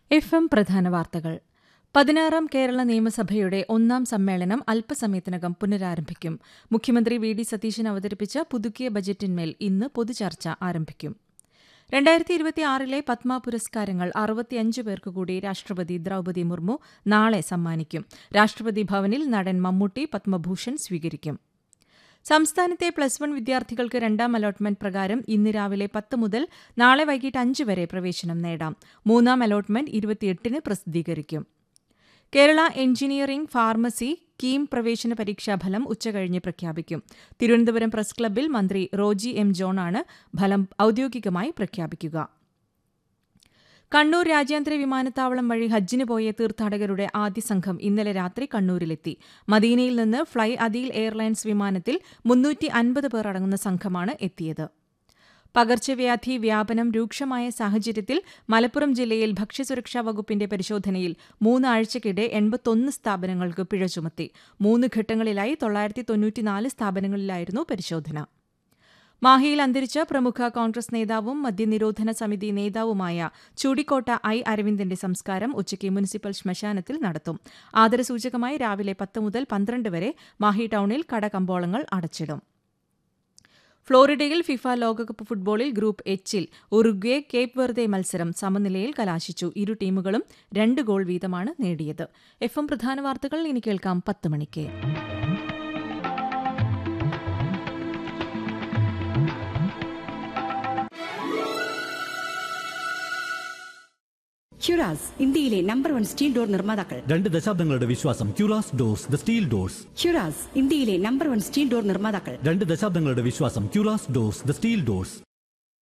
F M പ്രധാന വാർത്തകൾ പതിനാറാം കേരള നിയമസഭയുടെ ഒന്നാം സമ്മേളനം അല്പസമയത്തിനകം പുനരാരംഭിക്കും മുഖ്യമന്ത്രി വി ഡി സതീശൻ അവതരിപ്പിച്ച പുതുക്കിയ ബജറ്റിന്മേൽ ഇന്ന് പൊതുചർച്ച ആരംഭിക്കും രണ്ടായിരത്തി ഇരുപത്തിയാറിലെ പത്മ പുരസ്കാരങ്ങൾ അറുപത്തിയഞ്ച് പേർക്ക് കൂടി രാഷ്ട്രപതി ദ്രൌപദി മുർമു നാളെ സമ്മാനിക്കും രാഷ്ട്രപതി ഭവനിൽ നടൻ മമ്മൂട്ടി പത്മഭൂഷൺ സ്വീകരിക്കും സംസ്ഥാനത്തെ പ്ലസ് വൺ വിദ്യാർത്ഥികൾക്ക് രണ്ടാം അലോട്ട്മെന്റ് പ്രകാരം ഇന്ന് രാവിലെ പത്ത് മുതൽ നാളെ വൈകിട്ട് അഞ്ച് വരെ പ്രവേശനം നേടാം മൂന്നാം അലോട്ട്മെന്റ് ഇരുപത്തിയെട്ടിന് പ്രസിദ്ധീകരിക്കും കേരള എഞ്ചിനീയറിംഗ് ഫാർമസി കീം പ്രവേശന പരീക്ഷാഫലം ഉച്ചകഴിഞ്ഞ് പ്രഖ്യാപിക്കും തിരുവനന്തപുരം പ്രസ് ക്ലബ്ബിൽ മന്ത്രി റോജി എം ജോണാണ് ഫലം ഔദ്യോഗികമായി പ്രഖ്യാപിക്കുക കണ്ണൂർ രാജ്യാന്തര വിമാനത്താവളം വഴി ഹജ്ജിന് പോയ തീർത്ഥാടകരുടെ ആദ്യ സംഘം ഇന്നലെ രാത്രി കണ്ണൂരിലെത്തി മദീനയിൽ നിന്ന് ഫ്ളൈ അദീൽ എയർലൈൻസ് വിമാനത്തിൽ മുന്നൂറ്റി അൻപത് പേർ അടങ്ങുന്ന സംഘമാണ് എത്തിയത് പകർച്ചവ്യാധി വ്യാപനം രൂക്ഷമായ സാഹചര്യത്തിൽ മലപ്പുറം ജില്ലയിൽ ഭക്ഷ്യസുരക്ഷാ വകുപ്പിന്റെ പരിശോധനയിൽ മൂന്നാഴ്ചയ്ക്കിടെ എൺപത്തൊന്ന് സ്ഥാപനങ്ങൾക്ക് പിഴ ചുമത്തി മൂന്ന് ഘട്ടങ്ങളിലായി തൊള്ളായിരത്തി തൊണ്ണൂറ്റിനാല് സ്ഥാപനങ്ങളിലായിരുന്നു പരിശോധന മാഹിയിൽ അന്തരിച്ച പ്രമുഖ കോൺഗ്രസ് നേതാവും മദ്യനിരോധന സമിതി നേതാവുമായ ചൂടിക്കോട്ട ഐ അരവിന്ദന്റെ സംസ്കാരം ഉച്ചയ്ക്ക് മുനിസിപ്പൽ ശ്മശാനത്തിൽ നടത്തും ആദരസൂചകമായി രാവിലെ പത്ത് മുതൽ പന്ത്രണ്ട് വരെ മാഹി ടൌണിൽ കടകമ്പോളങ്ങൾ അടച്ചിടും ഫ്ലോറിഡയിൽ ഫിഫ ലോകകപ്പ് ഫുട്ബോളിൽ ഗ്രൂപ്പ് എച്ചിൽ ഉറുഗ്വെ കേപ്പ് വെർദെ മത്സരം സമനിലയിൽ കലാശിച്ചു ഇരു ടീമുകളും രണ്ട് ഗോൾ വീതമാണ് നേടിയത് എഫ് എം പ്രധാന വാർത്തകൾ ഇനി കേൾക്കാം പത്ത് മണിക്ക് ഹ്യുറാസ് ഇന്ത്യയിലെ നമ്പർ വൺ സ്റ്റീൽ ഡോർ നിർമ്മാതാക്കൾ രണ്ട് ദശാബ്ദങ്ങളുടെ വിശ്വാസം ക്യൂറാസ് ഡോർസ് ദ സ്റ്റീൽ ഡോർസ് ഹ്യുറാസ് ഇന്ത്യയിലെ നമ്പർ വൺ സ്റ്റീൽ ഡോർ നിർമ്മാതാക്കൾ രണ്ട് ദശാബ്ദങ്ങളുടെ വിശ്വാസം ക്യൂറാസ് ഡോർസ് ദ സ്റ്റീൽ ഡോർസ്